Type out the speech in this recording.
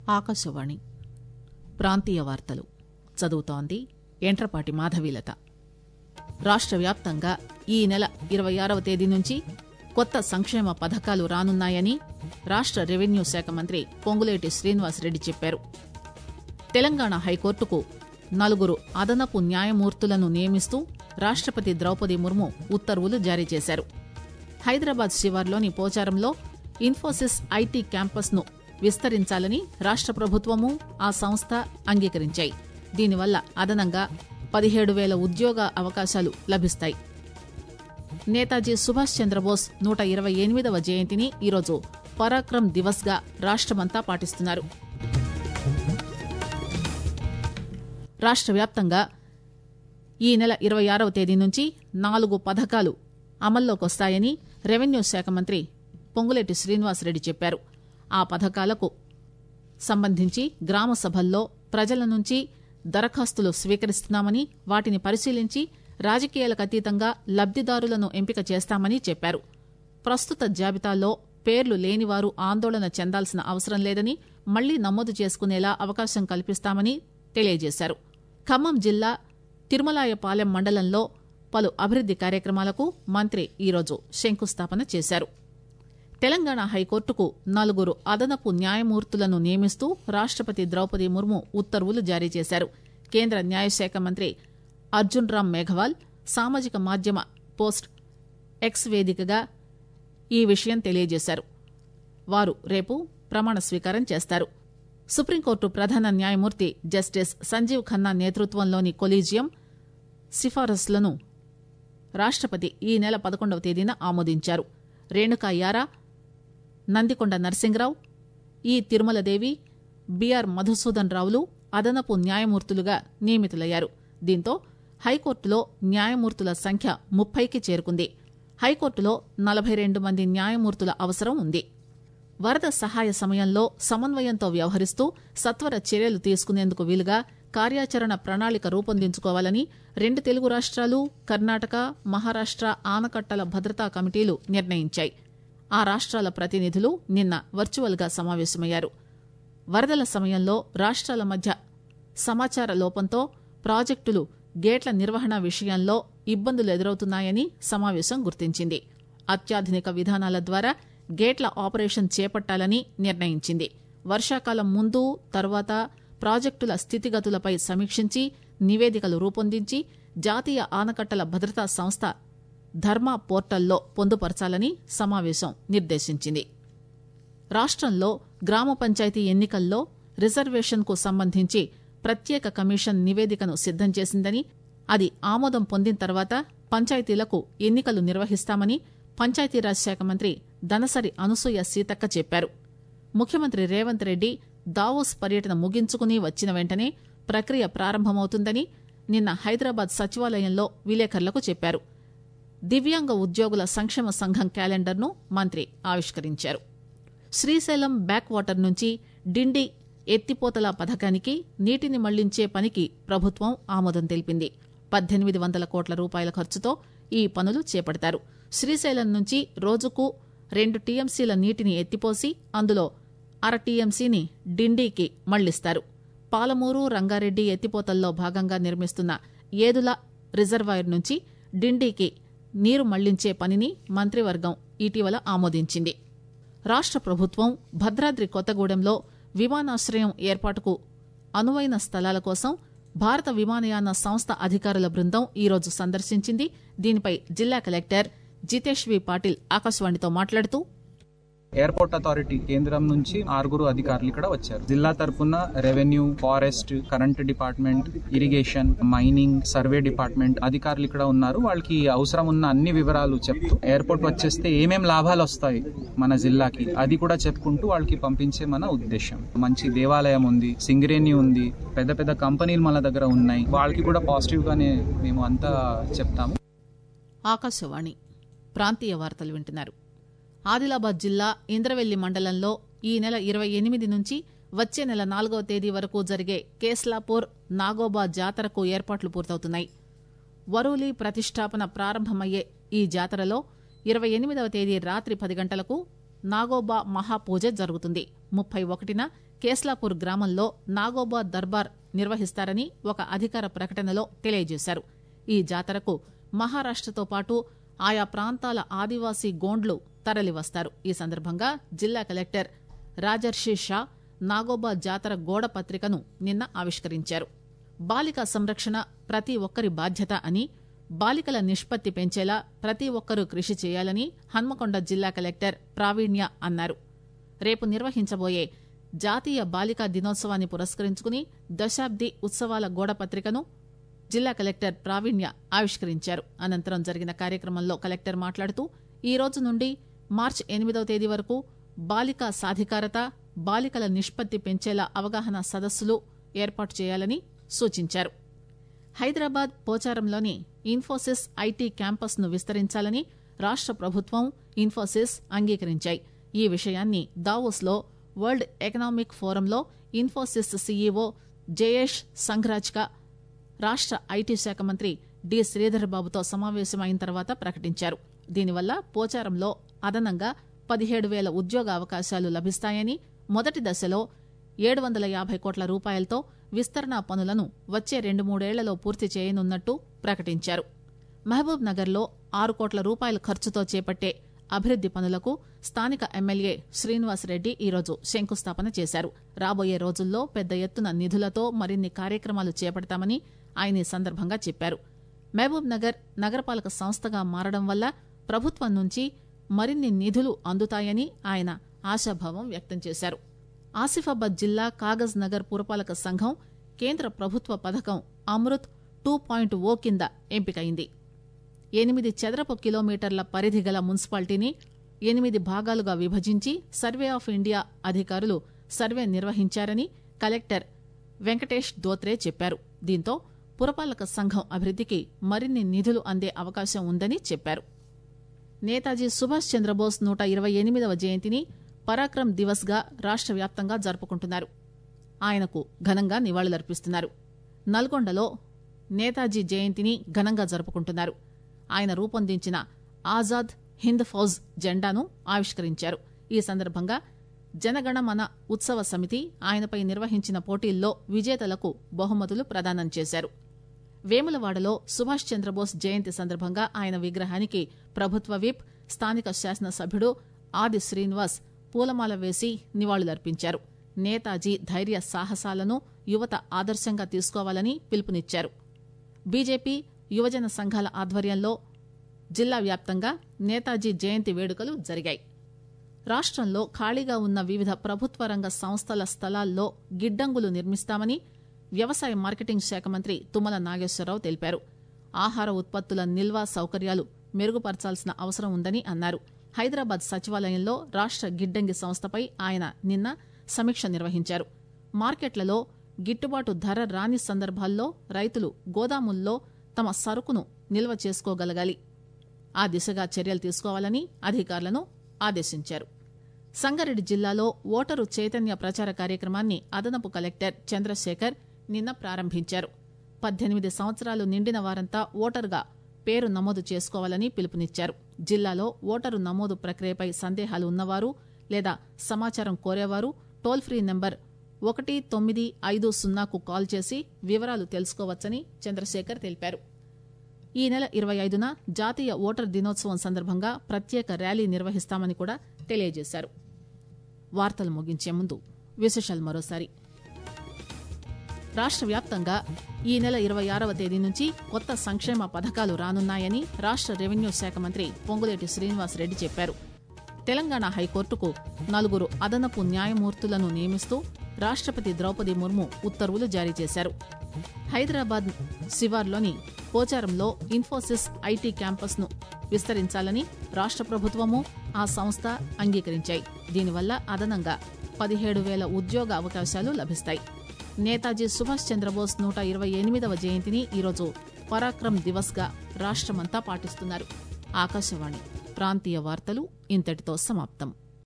ఆకాశవాణి ప్రాంతీయ వార్తలు చదువుతోంది ఎంట్రపాటి మాధవీలత రాష్ట్ర వ్యాప్తంగా ఈ నెల ఇరవై ఆరవ తేదీ నుంచి కొత్త సంక్షేమ పథకాలు రానున్నాయని రాష్ట్ర రెవెన్యూ శాఖ మంత్రి పొంగులేటి శ్రీనివాసరెడ్డి చెప్పారు తెలంగాణ హైకోర్టుకు నలుగురు అదనపు న్యాయమూర్తులను నియమిస్తూ రాష్టపతి ద్రౌపది ముర్ము ఉత్తర్వులు జారీ చేశారు హైదరాబాద్ శివార్లోని పోచారంలో ఇన్ఫోసిస్ ఐటీ క్యాంపస్ ను విస్తరించాలని రాష్ట్ర ప్రభుత్వము ఆ సంస్థ అంగీకరించాయి దీనివల్ల అదనంగా పదిహేడు వేల ఉద్యోగ అవకాశాలు లభిస్తాయి నేతాజీ సుభాష్ చంద్రబోస్ నూట ఇరవై ఎనిమిదవ జయంతిని ఈరోజు పరాక్రమ్ దివస్ గా రాష్టమంతా పాటిస్తున్నారు రాష్ట్ర వ్యాప్తంగా ఈ నెల ఇరవై ఆరవ తేదీ నుంచి నాలుగు పథకాలు అమల్లోకి వస్తాయని రెవెన్యూ శాఖ మంత్రి పొంగులేటి శ్రీనివాసరెడ్డి చెప్పారు ఆ పథకాలకు సంబంధించి గ్రామ సభల్లో ప్రజల నుంచి దరఖాస్తులు స్వీకరిస్తున్నామని వాటిని పరిశీలించి రాజకీయాలకు అతీతంగా లబ్దిదారులను ఎంపిక చేస్తామని చెప్పారు ప్రస్తుత జాబితాలో పేర్లు లేనివారు ఆందోళన చెందాల్సిన అవసరం లేదని మళ్లీ నమోదు చేసుకునేలా అవకాశం కల్పిస్తామని తెలియజేశారు ఖమ్మం జిల్లా తిరుమలాయపాలెం మండలంలో పలు అభివృద్ది కార్యక్రమాలకు మంత్రి ఈరోజు శంకుస్థాపన చేశారు తెలంగాణ హైకోర్టుకు నలుగురు అదనపు న్యాయమూర్తులను నియమిస్తూ రాష్టపతి ద్రౌపది ముర్ము ఉత్తర్వులు జారీ చేశారు కేంద్ర న్యాయశాఖ మంత్రి అర్జున్ రామ్ మేఘవాల్ సామాజిక మాధ్యమ పోస్ట్ ఎక్స్ వేదికగా ఈ విషయం తెలియజేశారు వారు రేపు ప్రమాణ స్వీకారం చేస్తారు సుప్రీంకోర్టు ప్రధాన న్యాయమూర్తి జస్టిస్ సంజీవ్ ఖన్నా నేతృత్వంలోని కొలీజియం సిఫారసులను రాష్టపతి ఈ నెల పదకొండవ తేదీన ఆమోదించారు రేణుకా యారా నందికొండ నరసింగరావు ఈ తిరుమలదేవి బీఆర్ మధుసూదన్ రావులు అదనపు న్యాయమూర్తులుగా నియమితులయ్యారు దీంతో హైకోర్టులో న్యాయమూర్తుల సంఖ్య ముప్పైకి చేరుకుంది హైకోర్టులో నలభై రెండు మంది న్యాయమూర్తుల అవసరం ఉంది వరద సహాయ సమయంలో సమన్వయంతో వ్యవహరిస్తూ సత్వర చర్యలు తీసుకునేందుకు వీలుగా కార్యాచరణ ప్రణాళిక రూపొందించుకోవాలని రెండు తెలుగు రాష్ట్రాలు కర్ణాటక మహారాష్ట ఆనకట్టల భద్రతా కమిటీలు నిర్ణయించాయి ఆ రాష్ట్రాల ప్రతినిధులు నిన్న వర్చువల్ గా సమావేశమయ్యారు వరదల సమయంలో రాష్ట్రాల మధ్య సమాచార లోపంతో ప్రాజెక్టులు గేట్ల నిర్వహణ విషయంలో ఇబ్బందులు ఎదురవుతున్నాయని సమావేశం గుర్తించింది అత్యాధునిక విధానాల ద్వారా గేట్ల ఆపరేషన్ చేపట్టాలని నిర్ణయించింది వర్షాకాలం ముందు తర్వాత ప్రాజెక్టుల స్థితిగతులపై సమీక్షించి నివేదికలు రూపొందించి జాతీయ ఆనకట్టల భద్రతా సంస్థ ధర్మా పోర్టల్లో పొందుపరచాలని సమావేశం నిర్దేశించింది రాష్టంలో గ్రామ పంచాయతీ ఎన్నికల్లో రిజర్వేషన్కు సంబంధించి ప్రత్యేక కమిషన్ నివేదికను సిద్దం చేసిందని అది ఆమోదం పొందిన తర్వాత పంచాయతీలకు ఎన్నికలు నిర్వహిస్తామని పంచాయతీరాజ్ శాఖ మంత్రి దనసరి అనసూయ సీతక్క చెప్పారు ముఖ్యమంత్రి రేవంత్ రెడ్డి దావోస్ పర్యటన ముగించుకుని వచ్చిన వెంటనే ప్రక్రియ ప్రారంభమవుతుందని నిన్న హైదరాబాద్ సచివాలయంలో విలేకరులకు చెప్పారు దివ్యాంగ ఉద్యోగుల సంక్షేమ సంఘం క్యాలెండర్ను మంత్రి ఆవిష్కరించారు శ్రీశైలం బ్యాక్ వాటర్ నుంచి డిండి ఎత్తిపోతల పథకానికి నీటిని మళ్లించే పనికి ప్రభుత్వం ఆమోదం తెలిపింది పద్దెనిమిది వందల కోట్ల రూపాయల ఖర్చుతో ఈ పనులు చేపడతారు శ్రీశైలం నుంచి రోజుకు రెండు టీఎంసీల నీటిని ఎత్తిపోసి అందులో అర టీఎంసీని డిండికి మళ్లిస్తారు పాలమూరు రంగారెడ్డి ఎత్తిపోతల్లో భాగంగా నిర్మిస్తున్న ఏదుల రిజర్వాయర్ నుంచి డిండికి నీరు మళ్లించే పనిని మంత్రివర్గం ఇటీవల ఆమోదించింది రాష్ట ప్రభుత్వం భద్రాద్రి కొత్తగూడెంలో విమానాశ్రయం ఏర్పాటుకు అనువైన స్థలాల కోసం భారత విమానయాన సంస్థ అధికారుల బృందం ఈరోజు సందర్శించింది దీనిపై జిల్లా కలెక్టర్ జితేష్ వి పాటిల్ ఆకాశవాణితో మాట్లాడుతూ ఎయిర్పోర్ట్ అథారిటీ కేంద్రం నుంచి ఆరుగురు అధికారులు ఇక్కడ వచ్చారు జిల్లా తరఫున revenue forest current department irrigation mining survey department అధికారులు ఇక్కడ ఉన్నారు వాళ్ళకి అవసరం ఉన్న అన్ని వివరాలు చెప్తూ ఎయిర్పోర్ట్ వచ్చేస్తే ఏమేం లాభాలు వస్తాయి మన జిల్లాకి అది కూడా చెప్పుకుంటూ వాళ్ళకి పంపించే మన ఉద్దేశం మంచి దేవాలయం ఉంది సింగరేణి ఉంది పెద్ద పెద్ద కంపెనీలు మన దగ్గర ఉన్నాయి వాళ్ళకి కూడా పాజిటివ్ గానే మేము అంతా చెప్తాము ఆకాశవాణి ప్రాంతీయ వార్తలు వింటున్నారు ఆదిలాబాద్ జిల్లా ఇంద్రవెల్లి మండలంలో ఈ నెల ఇరవై ఎనిమిది నుంచి వచ్చే నెల నాలుగవ తేదీ వరకు జరిగే కేస్లాపూర్ నాగోబా జాతరకు ఏర్పాట్లు పూర్తవుతున్నాయి వరూలి ప్రతిష్టాపన ప్రారంభమయ్యే ఈ జాతరలో ఇరవై ఎనిమిదవ తేదీ రాత్రి పది గంటలకు నాగోబా మహాపూజ జరుగుతుంది ముప్పై ఒకటిన కేస్లాపూర్ గ్రామంలో నాగోబా దర్బార్ నిర్వహిస్తారని ఒక అధికార ప్రకటనలో తెలియజేశారు ఈ జాతరకు మహారాష్టతో పాటు ఆయా ప్రాంతాల ఆదివాసీ గోండ్లు తరలివస్తారు ఈ సందర్భంగా జిల్లా కలెక్టర్ రాజర్షి షా నాగోబా జాతర గోడ పత్రికను నిన్న ఆవిష్కరించారు బాలిక సంరక్షణ ప్రతి ఒక్కరి బాధ్యత అని బాలికల నిష్పత్తి పెంచేలా ప్రతి ఒక్కరూ కృషి చేయాలని హన్మకొండ జిల్లా కలెక్టర్ ప్రావీణ్య అన్నారు రేపు నిర్వహించబోయే జాతీయ బాలికా దినోత్సవాన్ని పురస్కరించుకుని దశాబ్ది ఉత్సవాల గోడ పత్రికను జిల్లా కలెక్టర్ ప్రావీణ్య ఆవిష్కరించారు అనంతరం జరిగిన కార్యక్రమంలో కలెక్టర్ మాట్లాడుతూ ఈ రోజు నుండి మార్చి ఎనిమిదవ తేదీ వరకు బాలికా సాధికారత బాలికల నిష్పత్తి పెంచేలా అవగాహన సదస్సులు ఏర్పాటు చేయాలని సూచించారు హైదరాబాద్ పోచారంలోని ఇన్ఫోసిస్ ఐటీ క్యాంపస్ ను విస్తరించాలని రాష్ట ప్రభుత్వం ఇన్ఫోసిస్ అంగీకరించాయి ఈ విషయాన్ని దావోస్ లో వరల్డ్ ఎకనామిక్ ఫోరంలో ఇన్ఫోసిస్ సీఈఓ జయేష్ సంఘ్రాజ్కా రాష్ట ఐటీ శాఖ మంత్రి డి శ్రీధర్ బాబుతో సమావేశమైన తర్వాత ప్రకటించారు దీనివల్ల పోచారంలో అదనంగా పదిహేడు వేల ఉద్యోగ అవకాశాలు లభిస్తాయని మొదటి దశలో ఏడు వందల యాభై కోట్ల రూపాయలతో విస్తరణ పనులను వచ్చే రెండు మూడేళ్లలో పూర్తి చేయనున్నట్టు ప్రకటించారు మహబూబ్ నగర్లో ఆరు కోట్ల రూపాయల ఖర్చుతో చేపట్టే అభివృద్ది పనులకు స్థానిక ఎమ్మెల్యే శ్రీనివాసరెడ్డి ఈరోజు శంకుస్థాపన చేశారు రాబోయే రోజుల్లో పెద్ద ఎత్తున నిధులతో మరిన్ని కార్యక్రమాలు చేపడతామని ఆయన ఈ సందర్భంగా చెప్పారు మహబూబ్ నగర్ నగరపాలక సంస్థగా మారడం వల్ల ప్రభుత్వం నుంచి మరిన్ని నిధులు అందుతాయని ఆయన ఆశాభావం వ్యక్తం చేశారు ఆసిఫాబాద్ జిల్లా కాగజ్ నగర్ పురపాలక సంఘం కేంద్ర ప్రభుత్వ పథకం అమృత్ టూ పాయింట్ ఓ కింద ఎంపికైంది ఎనిమిది చదరపు కిలోమీటర్ల పరిధి గల మున్సిపాలిటీని ఎనిమిది భాగాలుగా విభజించి సర్వే ఆఫ్ ఇండియా అధికారులు సర్వే నిర్వహించారని కలెక్టర్ వెంకటేష్ దోత్రే చెప్పారు దీంతో పురపాలక సంఘం అభివృద్దికి మరిన్ని నిధులు అందే అవకాశం ఉందని చెప్పారు నేతాజీ సుభాష్ చంద్రబోస్ నూట ఇరవై ఎనిమిదవ జయంతిని పరాక్రమ్ దివస్ గా రాష్ట వ్యాప్తంగా జరుపుకుంటున్నారు ఆయనకు ఘనంగా నివాళులర్పిస్తున్నారు నల్గొండలో నేతాజీ జయంతిని ఘనంగా జరుపుకుంటున్నారు ఆయన రూపొందించిన ఆజాద్ హింద్ ఫౌజ్ జెండాను ఆవిష్కరించారు ఈ సందర్భంగా జనగణమన ఉత్సవ సమితి ఆయనపై నిర్వహించిన పోటీల్లో విజేతలకు బహుమతులు ప్రదానం చేశారు వేములవాడలో సుభాష్ చంద్రబోస్ జయంతి సందర్భంగా ఆయన విగ్రహానికి ప్రభుత్వ విప్ స్థానిక శాసనసభ్యుడు ఆది శ్రీనివాస్ పూలమాల వేసి నివాళులర్పించారు నేతాజీ ధైర్య సాహసాలను యువత ఆదర్శంగా తీసుకోవాలని పిలుపునిచ్చారు బీజేపీ యువజన సంఘాల ఆధ్వర్యంలో జిల్లా వ్యాప్తంగా నేతాజీ జయంతి వేడుకలు జరిగాయి రాష్టంలో ఖాళీగా ఉన్న వివిధ ప్రభుత్వ రంగ సంస్థల స్థలాల్లో గిడ్డంగులు నిర్మిస్తామని వ్యవసాయ మార్కెటింగ్ శాఖ మంత్రి తుమ్మల నాగేశ్వరరావు తెలిపారు ఆహార ఉత్పత్తుల నిల్వ సౌకర్యాలు మెరుగుపరచాల్సిన అవసరం ఉందని అన్నారు హైదరాబాద్ సచివాలయంలో రాష్ట గిడ్డంగి సంస్థపై ఆయన నిన్న సమీక్ష నిర్వహించారు మార్కెట్లలో గిట్టుబాటు ధర రాని సందర్భాల్లో రైతులు గోదాముల్లో తమ సరుకును నిల్వ చేసుకోగలగాలి ఆ దిశగా చర్యలు తీసుకోవాలని అధికారులను ఆదేశించారు సంగారెడ్డి జిల్లాలో ఓటరు చైతన్య ప్రచార కార్యక్రమాన్ని అదనపు కలెక్టర్ చంద్రశేఖర్ నిన్న ప్రారంభించారు పద్దెనిమిది సంవత్సరాలు నిండిన వారంతా ఓటరుగా పేరు నమోదు చేసుకోవాలని పిలుపునిచ్చారు జిల్లాలో ఓటరు నమోదు ప్రక్రియపై సందేహాలు ఉన్నవారు లేదా సమాచారం కోరేవారు టోల్ ఫ్రీ నెంబర్ ఒకటి తొమ్మిది ఐదు సున్నాకు కాల్ చేసి వివరాలు తెలుసుకోవచ్చని చంద్రశేఖర్ తెలిపారు ఈ నెల ఇరవై ఐదున జాతీయ ఓటర్ దినోత్సవం సందర్భంగా ప్రత్యేక ర్యాలీ నిర్వహిస్తామని కూడా తెలియజేశారు వార్తలు ముగించే ముందు విశేషాలు మరోసారి రాష్ట్ర వ్యాప్తంగా ఈ నెల ఇరవై ఆరవ తేదీ నుంచి కొత్త సంక్షేమ పథకాలు రానున్నాయని రాష్ట్ర రెవెన్యూ శాఖ మంత్రి పొంగులేటి శ్రీనివాసరెడ్డి చెప్పారు తెలంగాణ హైకోర్టుకు నలుగురు అదనపు న్యాయమూర్తులను నియమిస్తూ రాష్టపతి ద్రౌపది ముర్ము ఉత్తర్వులు జారీ చేశారు హైదరాబాద్ శివార్లోని పోచారంలో ఇన్ఫోసిస్ ఐటీ క్యాంపస్ ను విస్తరించాలని రాష్ట్ర ప్రభుత్వము ఆ సంస్థ అంగీకరించాయి దీనివల్ల అదనంగా పదిహేడు వేల ఉద్యోగ అవకాశాలు లభిస్తాయి నేతాజీ సుభాష్ చంద్రబోస్ నూట ఇరవై ఎనిమిదవ జయంతిని ఈరోజు పరాక్రమ్ దివస్ గా రాష్టమంతా పాటిస్తున్నారు ఆకాశవాణి ప్రాంతీయ వార్తలు ఇంతటితో సమాప్తం